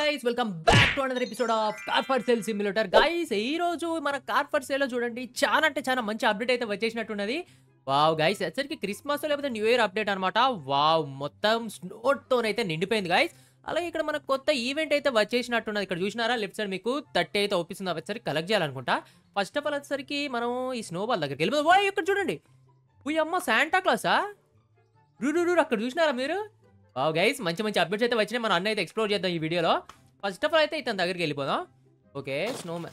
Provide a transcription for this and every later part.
Guys welcome back to another episode of car for sale simulator guys ఈ రోజు మన car for sale లో చూడండి చాలా అంటే చాలా మంచి అప్డేట్ అయితే వచ్చేసినట్టున్నది వావ్ గైస్ వచ్చరికి క్రిస్మస్ లేకపోతే న్యూ ఇయర్ అప్డేట్ అనమాట వావ్ మొత్తం స్నోతోనైతే నిండిపోయింది గైస్ అలాగే ఇక్కడ మనకు కొత్త ఈవెంట్ అయితే వచ్చేసినట్టున్నది ఇక్కడ చూసినారా లెఫ్ట్ సైడ్ మీకు థర్టీ అయితే ఓపిస్తుంది వచ్చేసరికి కలెక్ట్ చేయాలనుకుంటా ఫస్ట్ ఆఫ్ ఆల్ వచ్చేసరికి మనం ఈ స్నో బాల్ దగ్గరికి వెళ్ళిపోతాం ఓయ్ ఇక్కడ చూడండి ఉయ్ అమ్మ శాంటా క్లాసా రూ రూ రూ అక్కడ చూసినారా మీరు వావ్ గైస్ మంచి మంచి అప్డేట్స్ అయితే వచ్చినాయి మనం అన్నీ అయితే ఎక్స్ప్లోర్ చేద్దాం ఈ వీడియోలో ఫస్ట్ ఆఫ్ ఆల్ అయితే ఇతని దగ్గరికి వెళ్ళిపోదాం okay snowman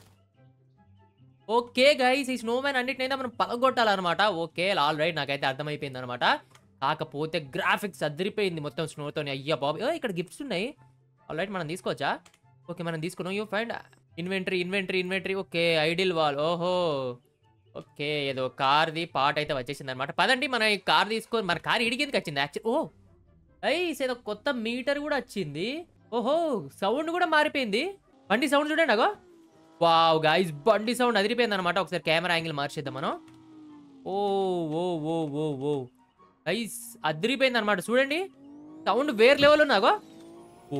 okay guys ఈ స్నో మ్యాన్ అన్నిటినైతే మనం పలగొట్టాలన్నమాట ఓకే ఆల్ రైట్ నాకైతే అర్థమైపోయింది అనమాట కాకపోతే గ్రాఫిక్స్ అదిరిపోయింది మొత్తం స్నోతో అయ్యా బాబు ఏ, ఇక్కడ గిఫ్ట్స్ ఉన్నాయి ఆల్ రైట్ మనం తీసుకోవచ్చా ఓకే మనం తీసుకున్నాం you find inventory inventory inventory okay idle wall ఓహో ఓకే ఏదో కార్ది పార్ట్ అయితే వచ్చేసింది అనమాట పదండి మన ఈ కార్ తీసుకొని మన కార్ ఇడిగిందికి వచ్చింది యాక్చువల్ ఓ ఐస్ ఏదో కొత్త మీటర్ కూడా వచ్చింది ఓహో సౌండ్ కూడా మారిపోయింది బండి సౌండ్ చూడండి అగో వావ్ గాయస్ బండి సౌండ్ అదిరిపోయింది అనమాట ఒకసారి కెమెరా యాంగిల్ మార్చేద్దాం మనం ఓ ఓ ఓ ఓ ఓ గైస్ అదిరిపోయింది అనమాట చూడండి సౌండ్ వేరే లెవెల్ ఉన్నాగో ఓ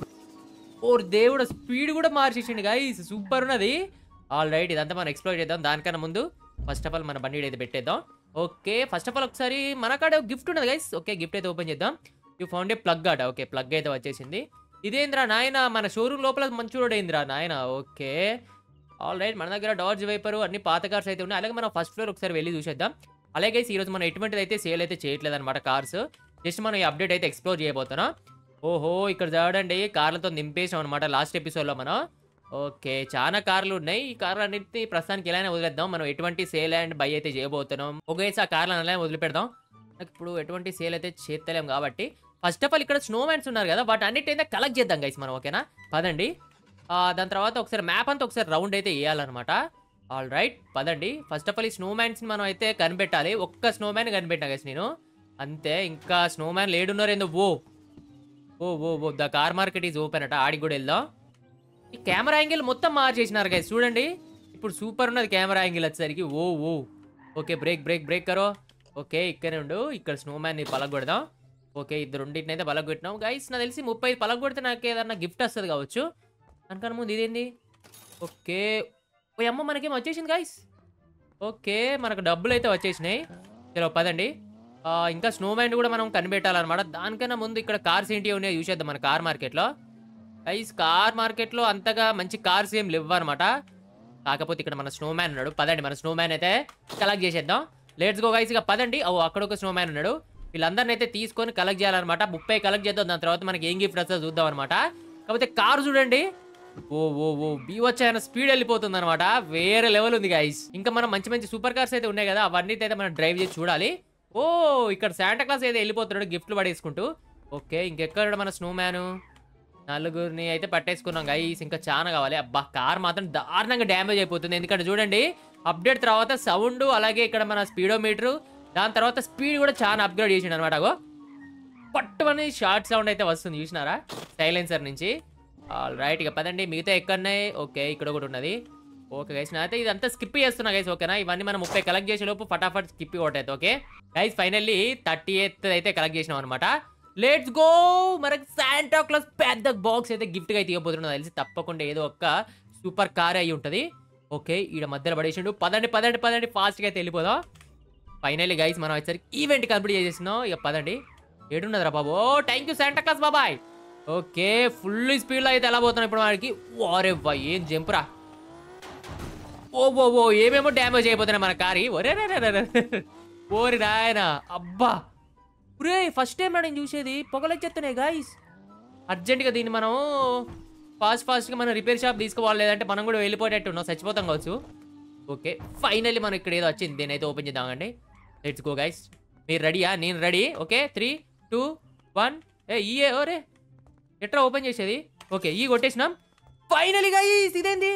ఓ దేవుడు స్పీడ్ కూడా మార్చేసిండు గైస్ సూపర్ ఉన్నది ఆల్ రైట్ ఇదంతా మనం ఎక్స్ప్లోర్ చేద్దాం దానికన్నా ముందు ఫస్ట్ ఆఫ్ ఆల్ మన బండి అయితే పెట్టేద్దాం ఓకే ఫస్ట్ ఆఫ్ ఆల్ ఒకసారి మన కాడ గిఫ్ట్ ఉన్నది గైస్ ఓకే గిఫ్ట్ అయితే ఓపెన్ చేద్దాం యూ ఫౌండ్ ఏ ప్లగ్ ఆట ఓకే ప్లగ్ అయితే వచ్చేసింది ఇదేంద్రా నాయన మన షోరూమ్ లోపల మంచోడైందిరా నాయన ఓకే ఆల్ రైట్ మన దగ్గర డార్జ్ వైపర్ అన్ని పాత కార్స్ అయితే ఉన్నాయి అలాగే మనం ఫస్ట్ ఫ్లోర్ ఒకసారి వెళ్ళి చూసేద్దాం అలాగే ఈ రోజు మనం ఎటువంటిది అయితే సేల్ అయితే చేయట్లేదు అనమాట కార్స్ జస్ట్ మనం ఈ అప్డేట్ అయితే ఎక్స్ప్లోర్ చేయబోతున్నాం ఓహో ఇక్కడ చూడండి కార్లతో నింపేసాం అనమాట లాస్ట్ ఎపిసోడ్లో మనం ఓకే చాలా కార్లు ఉన్నాయి ఈ కార్లు అన్నింటినీ ప్రస్తుతానికి ఇలానే వదిలేద్దాం మనం ఎటువంటి సేల్ అండ్ బై అయితే చేయబోతున్నాం ఒకేసి ఆ కార్లను అలానే వదిలిపెడదాం నాకు ఇప్పుడు ఎటువంటి సేల్ అయితే చేస్తలేం కాబట్టి ఫస్ట్ ఆఫ్ ఆల్ ఇక్కడ స్నో మ్యాన్స్ ఉన్నారు కదా వాటి అన్నిటి కలెక్ట్ చేద్దాం గైస్ మనం ఓకేనా పదండి ఆ, దాని తర్వాత ఒకసారి మ్యాప్ అంతా ఒకసారి రౌండ్ అయితే వేయాలన్నమాట ఆల్ రైట్ పదండి ఫస్ట్ ఆఫ్ ఆల్ ఈ స్నో మ్యాన్స్ని మనం అయితే కనిపెట్టాలి ఒక్క స్నో మ్యాన్ కనిపెట్టినా గైస్ నేను అంతే ఇంకా స్నో మ్యాన్ లేడున్నారు ఏందో ఓ ఓ ఓ ఓ the car market is open అట ఆడికి కూడా వెళ్దాం ఈ కెమెరా యాంగిల్ మొత్తం మార్చేసినారు గైస్ చూడండి ఇప్పుడు సూపర్ ఉన్నది కెమెరా యాంగిల్ వచ్చేసరికి ఓ ఓ ఓకే బ్రేక్ బ్రేక్ బ్రేక్ కరో ఓకే ఇక్కడే ఉండు ఇక్కడ స్నో మ్యాన్ని పలగొడదాం ఓకే ఇద్దరు రెండింటిని అయితే పలగొట్టినాం గైస్ నాకు తెలిసి ముప్పై పలగొడితే నాకు ఏదన్నా గిఫ్ట్ వస్తుంది కావచ్చు అనుకన్నా ముందు ఇదేంది ఓకే ఓ అమ్మ మనకేం వచ్చేసింది గైస్ ఓకే మనకు డబ్బులు అయితే వచ్చేసినాయి చలో పదండి ఆ, ఇంకా స్నో మ్యాన్ కూడా మనం కనిపెట్టాలన్నమాట దానికన్నా ముందు ఇక్కడ కార్స్ ఏంటి ఉన్నాయో చూసేద్దాం మన కార్ మార్కెట్లో గైస్ కార్ మార్కెట్లో అంతగా మంచి కార్స్ ఏం లేవు అనమాట కాకపోతే ఇక్కడ మన స్నో మ్యాన్ ఉన్నాడు పదండి మన స్నో మ్యాన్ అయితే కలెక్ట్ చేసేద్దాం లేట్స్ గో గైస్ ఇక పదండి ఓ అక్కడ ఒక స్నో మ్యాన్ ఉన్నాడు వీళ్ళందరిని అయితే తీసుకొని కలెక్ట్ చేయాలన్నమాట ముప్పై కలెక్ట్ చేద్దాం దాని తర్వాత మనకి ఏం గిఫ్ట్ వస్తుందో చూద్దాం అనమాట కాకపోతే కారు చూడండి ఓ ఓ ఓ బీవచ్చ ఆయన స్పీడ్ వెళ్ళిపోతుంది అనమాట వేరే లెవెల్ ఉంది గైస్ ఇంకా మనం మంచి మంచి సూపర్ కార్స్ అయితే ఉన్నాయి కదా అవన్నీ అయితే మనం డ్రైవ్ చేసి చూడాలి ఓ ఇక్కడ శాంటా క్లాస్ అయితే వెళ్ళిపోతున్నాడు గిఫ్ట్లు పడేసుకుంటూ ఓకే ఇంకెక్కడ మన స్నో మ్యాను నలుగురిని అయితే పట్టేసుకున్నాం గైస్ ఇంకా చాలా కావాలి అబ్బా కార్ మాత్రం దారుణంగా డ్యామేజ్ అయిపోతుంది ఎందుకంటే చూడండి అప్డేట్ తర్వాత సౌండ్ అలాగే ఇక్కడ మన స్పీడోమీటర్ దాని తర్వాత స్పీడ్ కూడా చాలా అప్గ్రేడ్ చేసిండు అనమాట అగో పట్టుమని షార్ట్ సౌండ్ అయితే వస్తుంది చూసినారా సైలెన్సర్ నుంచి ఆల్ రైట్ ఇక పదండి మిగతా ఎక్కడున్నాయి ఓకే ఇక్కడ ఒకటి ఉన్నది ఓకే గైస్ అయితే ఇదంతా స్కిప్ చేస్తున్నా గైస్ ఓకేనా ఇవన్నీ మనం ముప్పై కలెక్ట్ చేసే లోపు ఫటాఫట్ స్కిప్ కొట్టయితే okay guys finally thirty eighth అయితే కలెక్ట్ చేసినాం అనమాట లెట్స్ గో మనకి శాంటా క్లాస్ పెద్ద బాక్స్ అయితే గిఫ్ట్గా అయితే ఇవ్వబోతున్నా తెలిసి తప్పకుండా ఏదో ఒక సూపర్ కార్ అయి ఉంటుంది ఓకే ఈడ మధ్యలో పడేసిండు పదండి పదండి పదండి ఫాస్ట్గా అయితే వెళ్ళిపోదాం ఫైనల్లీ గైస్ మనం వచ్చేసరికి ఈవెంట్ కంప్లీట్ చేసేసినాం ఇక పదండి ఏడున్నదిరా బాబు ఓ థ్యాంక్ యూ శాంటా క్లాస్ బాబాయ్ ఓకే ఫుల్ స్పీడ్లో అయితే ఎలా పోతున్నాం ఇప్పుడు వాడికి ఓరే వా ఏం జంపురా ఓ ఓ ఓ ఏమేమో డ్యామేజ్ అయిపోతున్నాయి మన కారి ఒరే రే రే రే రే. ఓరి నాయన అబ్బా ఒరే ఫస్ట్ టైం నేను చూసేది పొగలొచ్చేస్తున్నాయి గాయస్ అర్జెంటుగా దీన్ని మనం ఫాస్ట్ ఫాస్ట్గా మనం రిపేర్ షాప్ తీసుకోవాలి లేదంటే మనం కూడా వెళ్ళిపోయేటట్టు ఉన్నాం చచ్చిపోతాం కావచ్చు ఓకే ఫైనల్లీ మనం ఇక్కడ ఏదో వచ్చింది దీని అయితే ఓపెన్ చేద్దామండి లెట్స్ గో గైస్ మీరు రెడీయా నేను ready okay three two one ఏ ఈ ఓరే ఎట్లా ఓపెన్ చేసేది ఓకే ఈ కొట్టేసినాం ఫైనలీ గైస్ ఇదేంది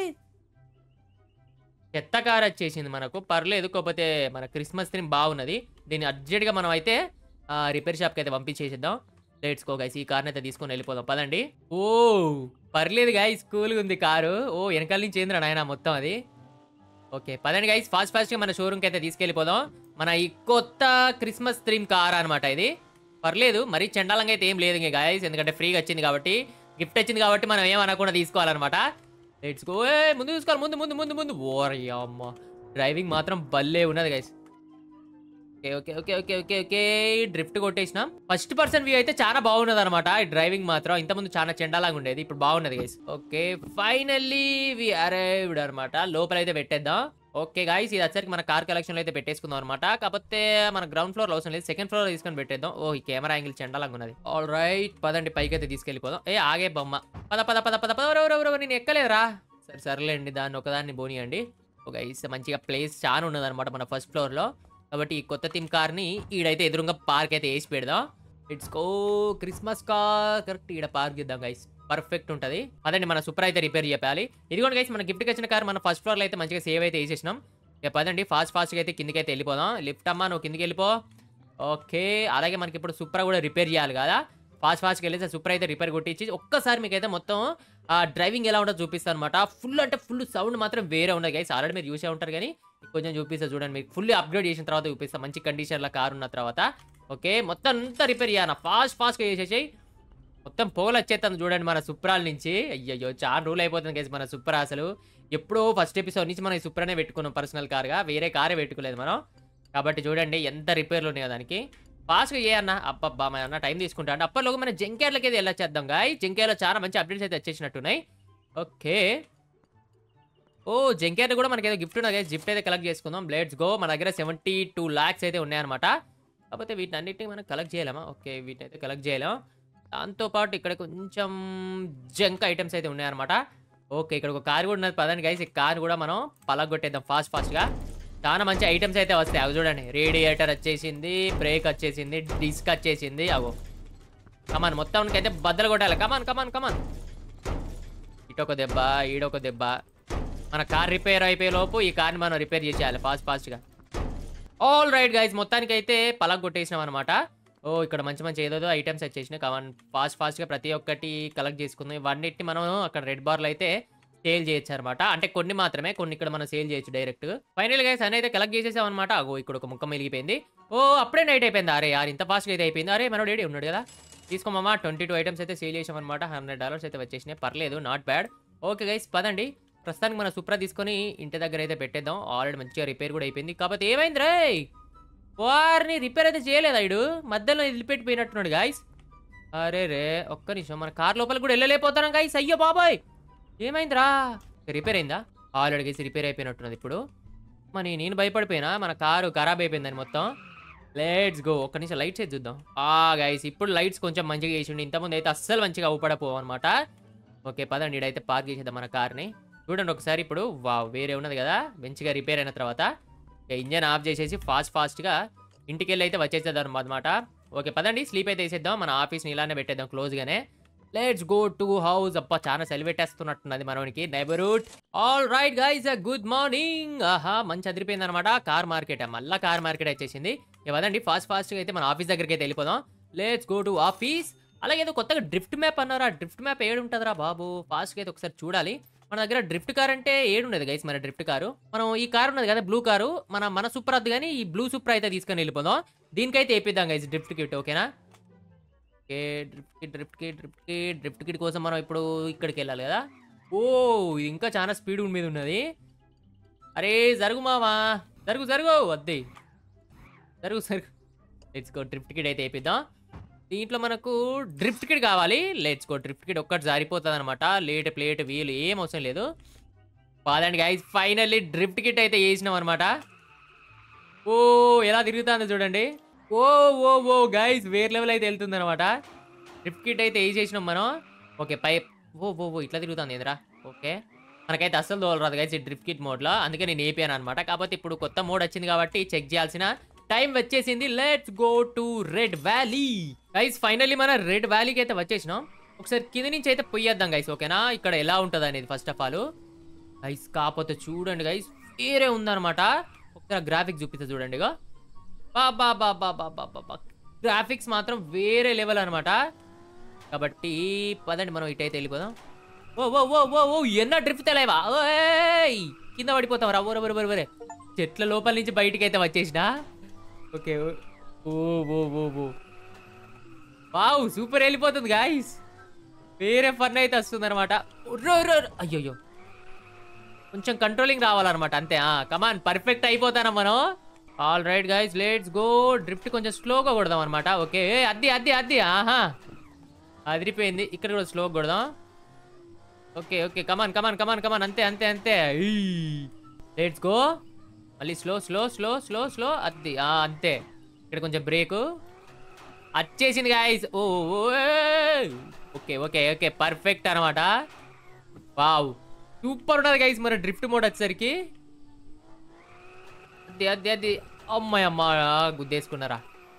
చెత్త కార్ వచ్చేసింది మనకు పర్లేదు కాకపోతే మన క్రిస్మస్ థీమ్ బాగున్నది దీన్ని అర్జెంట్గా మనం అయితే రిపేర్ షాప్కి అయితే పంపించేసేద్దాం లెట్స్ గో గైస్ ఈ కార్ని అయితే తీసుకొని వెళ్ళిపోదాం పదండి ఓ పర్లేదు గాయస్ కూల్గా ఉంది కారు ఓ వెనకాల నుంచి ఏంద్రా నాయన మొత్తం అది ఓకే పదండి గైస్ ఫాస్ట్ ఫాస్ట్గా మన షోరూమ్కి అయితే తీసుకెళ్ళిపోదాం మన ఈ కొత్త క్రిస్మస్ థీమ్ కార్ అనమాట ఇది పర్లేదు మరీ చండాలంగా అయితే ఏం లేదు ఇంకా గాయస్ ఎందుకంటే ఫ్రీగా వచ్చింది కాబట్టి గిఫ్ట్ వచ్చింది కాబట్టి మనం ఏమనకుండా తీసుకోవాలన్నమాట లెట్స్ గో ఏ ముందు తీసుకోవాలి ముందు ముందు ముందు ముందు ఓరి అమ్మ డ్రైవింగ్ మాత్రం భలే ఉన్నది guys okay okay okay okay okay okay drift కొట్టేసినాం ఫస్ట్ పర్సన్ వ్యూ అయితే చాలా బాగున్నది అనమాట ఈ డ్రైవింగ్ మాత్రం ఇంతకుముందు చాలా చెండాలాగా ఉండేది ఇప్పుడు బాగున్నది guys okay finally we arrived అనమాట లోపల అయితే పెట్టేద్దాం ఓకే గాయస్ ఇది వచ్చరికి మన కార్ కలెక్షన్ లో అయితే పెట్టేసుకుందాం అనమాట కాకపోతే మన గ్రౌండ్ ఫ్లోర్ అవసరం లేదు సెకండ్ ఫ్లోర్ తీసుకొని పెట్టేద్దాం ఓ ఈ కెమెరా యాంగిల్ చెండాలంగా ఉన్నది ఆల్ రైట్ పదండి పైకి అయితే తీసుకెళ్ళిపోదాం ఏ ఆగే బొమ్మ పద పద పద పద పద ఎవరెవరెవరు నేను ఎక్కలేదురా సరే సర్లేండి దాన్ని ఒకదాన్ని పోనీయండి ఒక ఐస్ మంచిగా ప్లేస్ చాలా ఉన్నది అనమాట మన ఫస్ట్ ఫ్లోర్ లో కాబట్టి ఈ కొత్త థీమ్ కార్ ని ఈడైతే ఎదురుగా పార్క్ అయితే వేసి పెడదాం it's go Christmas car correct ఈడ పార్క్ ఇద్దాం గైస్ పర్ఫెక్ట్ ఉంటుంది అదండి మన సూపర్ అయితే రిపేర్ చెప్పాలి ఇదిగోండి గైస్ మన గిఫ్ట్కి వచ్చిన కార్ మన ఫస్ట్ ఫ్లోర్లో అయితే మంచిగా సేవ్ అయితే వేసేసినాం ఇక పదండి ఫాస్ట్ ఫాస్ట్గా అయితే కిందికి అయితే వెళ్ళిపోదాం లిఫ్ట్ అమ్మా నువ్వు కిందికి వెళ్ళిపో ఓకే అలాగే మనకి ఇప్పుడు సూపర్ కూడా రిపేర్ చేయాలి కదా ఫాస్ట్ ఫాస్ట్గా వెళ్ళేసి సూపర్ అయితే రిపేర్ కొట్టించి ఒక్కసారి మీకైతే మొత్తం ఆ డ్రైవింగ్ ఎలా ఉంటుందో చూపిస్తాను అనమాట ఫుల్ అంటే ఫుల్ సౌండ్ మాత్రం వేరే ఉండదు గైస్ ఆల్రెడీ మీరు చూసే ఉంటారు కానీ కొంచెం చూపిస్తా చూడండి మీకు ఫుల్ అప్గ్రేడ్ చేసిన తర్వాత చూపిస్తా మంచి కండిషన్లో కార్ ఉన్న తర్వాత ఓకే మొత్తం అంతా రిపేర్ చేయాలి ఫాస్ట్ ఫాస్ట్గా చేసేసి మొత్తం పోలు వచ్చేస్తాను చూడండి మన సుప్రాల నుంచి అయ్యయ్యో చాలా రూల్ అయిపోతుంది గైస్ మన సుప్రా అసలు ఎప్పుడో ఫస్ట్ ఎపిసోడ్ నుంచి మనం ఈ సుప్రానే పెట్టుకున్నాం పర్సనల్ కార్గా వేరే కారే పెట్టుకోలేదు మనం కాబట్టి చూడండి ఎంత రిపేర్లు ఉన్నాయో దానికి ఫాస్ట్గా ఏ అన్న అబ్బబ్బా మన అన్న టైం తీసుకుంటా అంటే అప్పటిలోకి మన జంకేర్లకి అయితే వెళ్ళొచ్చేద్దాం గాయ జంకేర్లో చాలా మంచి అప్డేట్స్ అయితే వచ్చేసినట్టున్నాయి ఓకే ఓ జంకేర్ కూడా మనకి ఏదో గిఫ్ట్ ఉన్నది గిఫ్ట్ అయితే కలెక్ట్ చేసుకుందాం బ్లేడ్స్ గో మన దగ్గర సెవెంటీ టూ ల్యాక్స్ అయితే ఉన్నాయన్నమాట కాకపోతే వీటిని అన్నిటిని మనం కలెక్ట్ చేయలేమా ఓకే వీటిని అయితే కలెక్ట్ చేయలేం దాంతోపాటు ఇక్కడ కొంచెం జంక్ ఐటమ్స్ అయితే ఉన్నాయన్నమాట ఓకే ఇక్కడ ఒక కార్ కూడా ఉన్నది పదండి గైస్ ఈ కార్ కూడా మనం పలగొట్టేద్దాం ఫాస్ట్ ఫాస్ట్గా చాలా మంచి ఐటమ్స్ అయితే వస్తాయి అవి చూడండి రేడియేటర్ వచ్చేసింది బ్రేక్ వచ్చేసింది డిస్క్ వచ్చేసింది అవో కమాన్ మొత్తానికి అయితే బద్దలు కొట్టాలి కమాన్ కమాన్ కమాన్ ఇటొక దెబ్బ ఈడొక దెబ్బ మన కార్ రిపేర్ అయిపోయే లోపు ఈ కార్ని మనం రిపేర్ చేసేయాలి ఫాస్ట్ ఫాస్ట్గా ఆల్ రైట్ గైస్ మొత్తానికి అయితే పలగ కొట్టేసినాం అనమాట ఓ ఇక్కడ మంచి మంచి ఏదో ఐటమ్స్ వచ్చేసినాయి కావన్ ఫాస్ట్ ఫాస్ట్గా ప్రతి ఒక్కటి కలెక్ట్ చేసుకుందాం ఇవన్నిటిని మనం అక్కడ రెడ్ బార్లు అయితే సేల్ చేయొచ్చు అనమాట అంటే కొన్ని మాత్రమే కొన్ని ఇక్కడ మనం సేల్ చేయొచ్చు డైరెక్ట్ ఫైనల్ గైస్ అన్ని అయితే కలెక్ట్ చేసేసాం అనమాట అగో ఇక్కడ ఒక ముక్క మిలిగిపోయింది ఓ అప్పుడే నైట్ అయిపోయింది అరే యార్ ఇంత ఫాస్ట్గా అయితే అయిపోయింది అరే మనోడు ఏడి ఉన్నాడు కదా తీసుకోమమ్మా ట్వంటీ టూ ఐటమ్స్ అయితే సేల్ చేసాం అనమాట హండ్రెడ్ డాలర్స్ అయితే వచ్చేసినాయి పర్లేదు నాట్ బ్యాడ్ ఓకే గైస్ పదండి ప్రస్తుతానికి మన సుప్రా తీసుకొని ఇంటి దగ్గర అయితే పెట్టేద్దాం ఆల్రెడీ మంచిగా రిపేర్ కూడా అయిపోయింది కాకపోతే ఏమైంది రే వారిని రిపేర్ అయితే చేయలేదు ఆయుడు మధ్యలో వదిలిపెట్టిపోయినట్టున్నాడు గాయస్ అరే రే ఒక్క నిమిషం మన కార్ లోపల కూడా వెళ్ళలేకపోతాను గాయస్ అయ్యో బాబాయ్ ఏమైందిరా రిపేర్ అయిందా ఆల్రెడీ గైస్ రిపేర్ అయిపోయినట్టున్నది ఇప్పుడు మరి నేను భయపడిపోయినా మన కారు ఖరాబ్ అయిపోయిందని మొత్తం లెట్స్ గో ఒక్క నిమిషం లైట్స్ అయితే చూద్దాం ఆ గైస్ ఇప్పుడు లైట్స్ కొంచెం మంచిగా చేసిండు ఇంతకుముందు అయితే అస్సలు మంచిగా ఊపడపోవు అనమాట ఓకే పదండి ఈడైతే పార్క్ చేసేద్దాం మన కార్ని చూడండి ఒకసారి ఇప్పుడు వా వేరే ఉన్నది కదా మంచిగా రిపేర్ అయిన తర్వాత ఇంజన్ ఆఫ్ చేసేసి ఫాస్ట్ ఫాస్ట్గా ఇంటికి వెళ్ళి అయితే వచ్చేసేద్దాం అనమాట ఓకే పదండి స్లీప్ అయితే వేసేద్దాం మన ఆఫీస్ని ఇలానే పెట్టేద్దాం క్లోజ్గానే లెట్స్ గో టు హౌస్ అప్ప చాలా సెల్ పెట్టేస్తున్నట్టున్నది మనకి neighbourhood all right guys good morning ఆహా మంచి అదిరిపోయింది అనమాట కార్ మార్కెట్ మళ్ళా కార్ మార్కెట్ వచ్చేసింది ఇవ్వదండి ఫాస్ట్ ఫాస్ట్గా అయితే మన ఆఫీస్ దగ్గరికి అయితే వెళ్ళిపోదాం లెట్స్ గో టు ఆఫీస్ అలాగే ఏదో కొత్తగా డ్రిఫ్ట్ మ్యాప్ అన్నారా డ్రిఫ్ట్ మ్యాప్ ఏడు ఉంటుందిరా బాబు ఫాస్ట్గా అయితే ఒకసారి చూడాలి మన దగ్గర డ్రిఫ్ట్ కార్ అంటే ఏడు ఉండదు గైస్ మన డ్రిఫ్ట్ కారు మనం ఈ కార్ ఉన్నది కదా బ్లూ కారు మన మన సూపర్ వద్దు కానీ ఈ బ్లూ సూపర్ అయితే తీసుకొని వెళ్ళిపోదాం దీనికైతే వేపిద్దాం గైస్ డ్రిఫ్ట్ కిట్ ఓకేనా okay drift kit drift kit drift kit drift kit కోసం మనం ఇప్పుడు ఇక్కడికి వెళ్ళాలి కదా ఓ ఇది ఇంకా చాలా స్పీడ్ మీద ఉన్నది అరే జరుగు మావా జరుగు జరుగు వద్ది జరుగు జరుగు లెట్స్ గో డ్రిఫ్ట్ కిట్ అయితే వేపిద్దాం దీంట్లో మనకు డ్రిఫ్ట్ కిట్ కావాలి లెట్స్ గో డ్రిఫ్ట్ కిట్ ఒక్కటి జారిపోతుంది అనమాట లేట్ ప్లేట్ వీలు ఏం అవసరం లేదు పాదండి గైస్ ఫైనల్లీ డ్రిఫ్ట్ కిట్ అయితే వేసినాం అనమాట ఓ ఎలా తిరుగుతుందో చూడండి ఓ ఓ ఓ గైస్ వేరే లెవెల్ అయితే వెళ్తుంది అనమాట డ్రిఫ్ట్ కిట్ అయితే వేసేసినాం మనం ఓకే పై ఓ ఓ ఓ ఇట్లా తిరుగుతుంది ఏంద్రా ఓకే మనకైతే అస్సలు తోలరాదు గైస్ ఈ డ్రిఫ్ట్ కిట్ మోడ్లో అందుకే నేను ఏపాను అనమాట కాకపోతే ఇప్పుడు కొత్త మోడ్ వచ్చింది కాబట్టి చెక్ చేయాల్సిన టైం వచ్చేసింది let's go to red valley guys finally మన రెడ్ వ్యాలీకి అయితే వచ్చేసినాం ఒకసారి కింద నుంచి అయితే పొయ్యేద్దాం గైస్ ఓకేనా ఇక్కడ ఎలా ఉంటుంది అనేది ఫస్ట్ ఆఫ్ ఆల్ గైస్ కాకపోతే చూడండి గైస్ వేరే ఉందన్నమాట ఒకసారి గ్రాఫిక్స్ చూపిస్తా చూడండి ఇగో బా బా బా బా బా బా బా బా గ్రాఫిక్స్ మాత్రం వేరే లెవెల్ అనమాట కాబట్టి పదండి మనం ఇటైతే వెళ్ళిపోదాం ఓ ఓ ఓ ఓ ఓ ఎన్న డ్రిఫ్ట్ తెలియవా ఓయ్ కింద పడిపోతాం రా ఓర ఓర ఓర చెట్ల లోపల నుంచి బయటికి అయితే వచ్చేసినా ఓకే ఓ ఓ ఓ ఓ వావ్ సూపర్ వెళ్ళిపోతుంది గాయస్ వేరే ఫన్ అయితే వస్తుంది అనమాట అయ్యో కొంచెం కంట్రోలింగ్ రావాలన్నమాట అంతే కమాన్ పర్ఫెక్ట్ అయిపోతానా మనం all right guys let's go drift కొంచెం స్లోగా కొడదాం అనమాట ఓకే అద్ది అద్ది అద్ది ఆహా అదిరిపోయింది ఇక్కడ కూడా స్లో కొడదాం ఓకే ఓకే కమాన్ కమాన్ కమాన్ కమాన్ అంతే అంతే అంతే లెట్స్ గో మళ్ళీ slow slow slow slow slow అద్ది ఆ, అంతే ఇక్కడ కొంచెం బ్రేకు వచ్చేసింది గాయస్ ఓ ఓకే ఓకే ఓకే పర్ఫెక్ట్ అనమాట వావ్ సూపర్ ఉన్నది గైస్ మరి డ్రిఫ్ట్ మోడ్ వచ్చేసరికి అది అది అది అమ్మాయి అమ్మ గుద్దేసుకున్నారా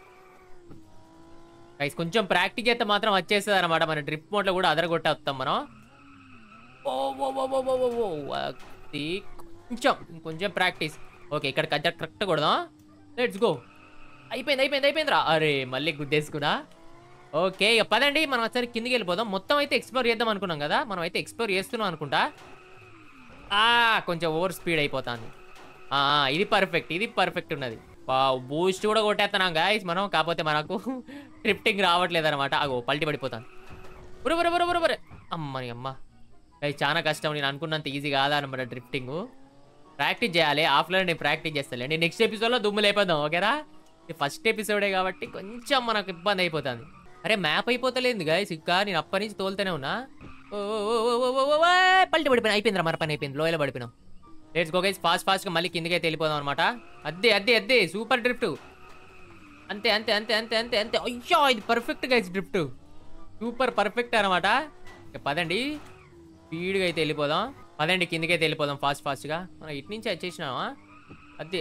గైస్ కొంచెం ప్రాక్టీస్ చేస్తే మాత్రం వచ్చేస్తుంది అనమాట మన డ్రిఫ్ట్ మోడ్లో కూడా అదరగొట్టేస్తాం మనం ఓ ఓ ఓ ఓ ఓ ఓ ఓ అది కొంచెం కొంచెం ప్రాక్టీస్ ఓకే ఇక్కడ కరెక్ట్ కరెక్ట్ కొడదాం లెట్స్ గో అయిపోయింది అయిపోయింది అయిపోయిందిరా అరే మళ్ళీ గుద్దేసుకున్నా ఓకే ఇక పదండి మనం ఒకసారి కిందికి వెళ్ళిపోదాం మొత్తం అయితే ఎక్స్ప్లోర్ చేద్దాం అనుకున్నాం కదా మనం అయితే ఎక్స్ప్లోర్ చేస్తున్నాం అనుకుంటా ఆ కొంచెం ఓవర్ స్పీడ్ అయిపోతుంది ఆ, ఇది పర్ఫెక్ట్ ఇది పర్ఫెక్ట్ ఉన్నది బూస్ట్ కూడా కొట్టేస్తున్నాం గాయస్ మనం కాకపోతే మనకు ట్రిప్టింగ్ రావట్లేదు అనమాట అగో పల్టి పడిపోతాను బుర బుర బుర బుర బుర అమ్మని అమ్మ గైస్ చాలా కష్టం నేను అనుకున్నంత ఈజీ కాదా అనమాట డ్రిఫ్టింగ్ ప్రాక్టీస్ చేయాలి ఆఫ్లైన్ నేను ప్రాక్టీస్ చేస్తాను నెక్స్ట్ ఎపిసోడ్లో దుమ్ము లేపేద్దాం ఓకేరా ఇది ఫస్ట్ ఎపిసోడే కాబట్టి కొంచెం మనకు ఇబ్బంది అయిపోతుంది అరే మ్యాప్ అయిపోతలేదు గాయస్ ఇంకా నేను అప్పటి నుంచి తోలుతూనే ఉన్నా ఓ, ఓ, ఓ, ఓ, ఓ, ఓ, ఓ, ఓ, పల్టి పడిపోయినా అయిపోయిందిరా మన పని అయిపోయింది లోయలో పడిపోయినాం లెట్స్ గో గైస్ ఫాస్ట్ ఫాస్ట్గా మళ్ళీ కిందకైతే వెళ్ళిపోదాం అనమాట అద్దే అద్దే అద్దే సూపర్ డ్రిఫ్ట్ అంతే అంతే అంతే అంతే అంతే అంతే అయ్యో ఇది perfect guys drift super perfect అనమాట ఇక పదండి స్పీడ్గా అయితే వెళ్ళిపోదాం పదండి కిందకైతే వెళ్ళిపోదాం ఫాస్ట్ ఫాస్ట్గా మనం ఇటు నుంచి వచ్చేసినామా అదే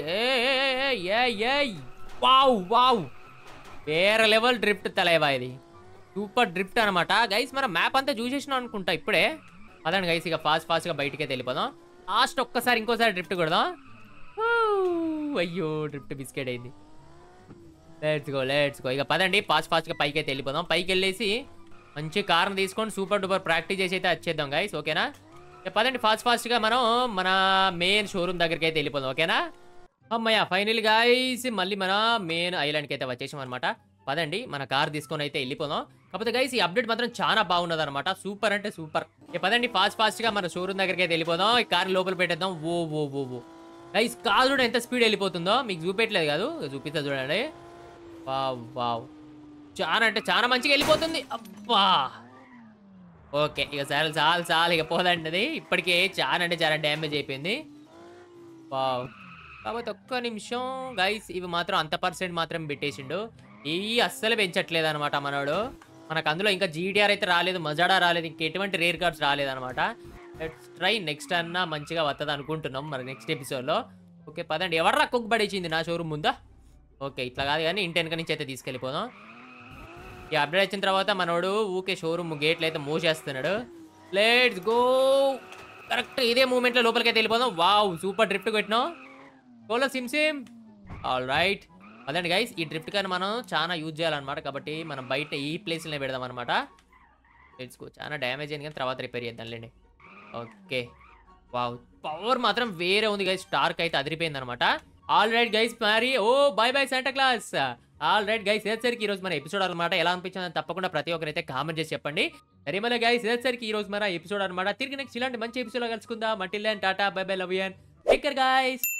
వావ్ వావ్ వేరే లెవెల్ డ్రిఫ్ట్ తలేవా ఇది సూపర్ డ్రిఫ్ట్ అనమాట గైస్ మనం మ్యాప్ అంతా చూసేసినాం అనుకుంటా ఇప్పుడే పదండి గైస్ ఇక ఫాస్ట్ ఫాస్ట్గా బయటికి అయితే వెళ్ళిపోదాం లాస్ట్ ఒక్కసారి ఇంకోసారి డ్రిఫ్ట్ కొడదాం ఊ, అయ్యో డ్రిఫ్ట్ బిస్కెట్ అయింది లెట్స్ గో లెట్స్ గో ఇక పదండి ఫాస్ట్ ఫాస్ట్గా పైకి అయితే వెళ్ళిపోదాం పైకి వెళ్ళేసి మంచి కార్ని తీసుకొని సూపర్ డూపర్ ప్రాక్టీస్ చేసి అయితే వచ్చేద్దాం గైస్ ఓకేనా ఇక పదండి ఫాస్ట్ ఫాస్ట్గా మనం మన మెయిన్ షోరూమ్ దగ్గరికి అయితే వెళ్ళిపోదాం ఓకేనా అమ్మయ్య ఫైనల్ గైస్ మళ్ళీ మన మెయిన్ ఐలాండ్కి అయితే వచ్చేసాం అనమాట పదండి మన కార్ తీసుకొని అయితే వెళ్ళిపోదాం కాకపోతే గైస్ ఈ అప్డేట్ మాత్రం చాలా బాగున్నది అనమాట సూపర్ అంటే సూపర్ ఇక పదండి ఫాస్ట్ ఫాస్ట్గా మన షోరూమ్ దగ్గరికి అయితే వెళ్ళిపోదాం ఈ కార్ లోపల పెట్టేద్దాం ఓ ఓ ఓ ఓ గైస్ కార్ కూడా ఎంత స్పీడ్ వెళ్ళిపోతుందో మీకు చూపెట్టలేదు కాదు ఇక చూపిస్తా చూడండి వావ్ వావ్ చాలా అంటే చాలా మంచిగా వెళ్ళిపోతుంది అబ్బా ఓకే ఇక చాలు చాలు చాలు ఇక పోదండి ఇప్పటికే చాలా అంటే చాలా డ్యామేజ్ అయిపోయింది వావ్ కాబట్టి ఒక్క నిమిషం గైస్ ఇవి మాత్రం అంత పర్సెంట్ మాత్రం పెట్టేసిండు ఇవి అస్సలు పెంచట్లేదు అనమాట మనోడు మనకు అందులో ఇంకా జీడిఆర్ అయితే రాలేదు మజాడా రాలేదు ఇంక ఎటువంటి రేర్ కార్డ్స్ రాలేదన్నమాట లెట్స్ ట్రై నెక్స్ట్ అన్న మంచిగా వస్తుంది అనుకుంటున్నాం మరి నెక్స్ట్ ఎపిసోడ్లో ఓకే పదండి ఎవర్రా కుక్ పడేసింది నా షోరూమ్ ముందా ఓకే ఇట్లా కాదు కానీ ఇంటి వెనక నుంచి అయితే తీసుకెళ్ళిపోదాం ఈ అప్డేట్ వచ్చిన తర్వాత మనోడు ఊకే షోరూమ్ గేట్లు అయితే మూసేస్తున్నాడు లెట్స్ గో కరెక్ట్ ఇదే మూమెంట్లో లోపలికి అయితే వెళ్ళిపోదాం వావ్ సూపర్ డ్రిఫ్ట్ కొట్టినాం కోలో సిమ్ సిమ్ ఆల్ రైట్ అదండి గైస్ ఈ డ్రిఫ్ట్ కానీ మనం చాలా యూజ్ చేయాలన్నమాట కాబట్టి మనం బయట ఈ ప్లేస్లోనే పెడదాం అనమాట లెట్స్ గో చాలా డ్యామేజ్ అయింది కానీ తర్వాత రిపేర్ చేద్దాంలేండి ఓకే వావ్ పవర్ మాత్రం వేరే ఉంది గైస్ స్టార్క్ అయితే అదిరిపోయింది అనమాట ఆల్ రైట్ గైస్ మరి ఓ bye bye Santa Claus all right guys ఇదేసరికి ఈ రోజు మన ఎపిసోడ్ అనమాట ఎలా అనిపించింది తప్పకుండా ప్రతి ఒక్కరైతే కామెంట్ చేసి చెప్పండి సరే మళ్ళీ గైస్ ఇదేసరికి ఈ రోజు మన ఎపిసోడ్ అనమాట తిరిగి నెక్స్ట్ ఇలాంటి మంచి ఎపిసోడ్ కలుసుకుందాం మటిల్ టాటా bye bye love and take care guys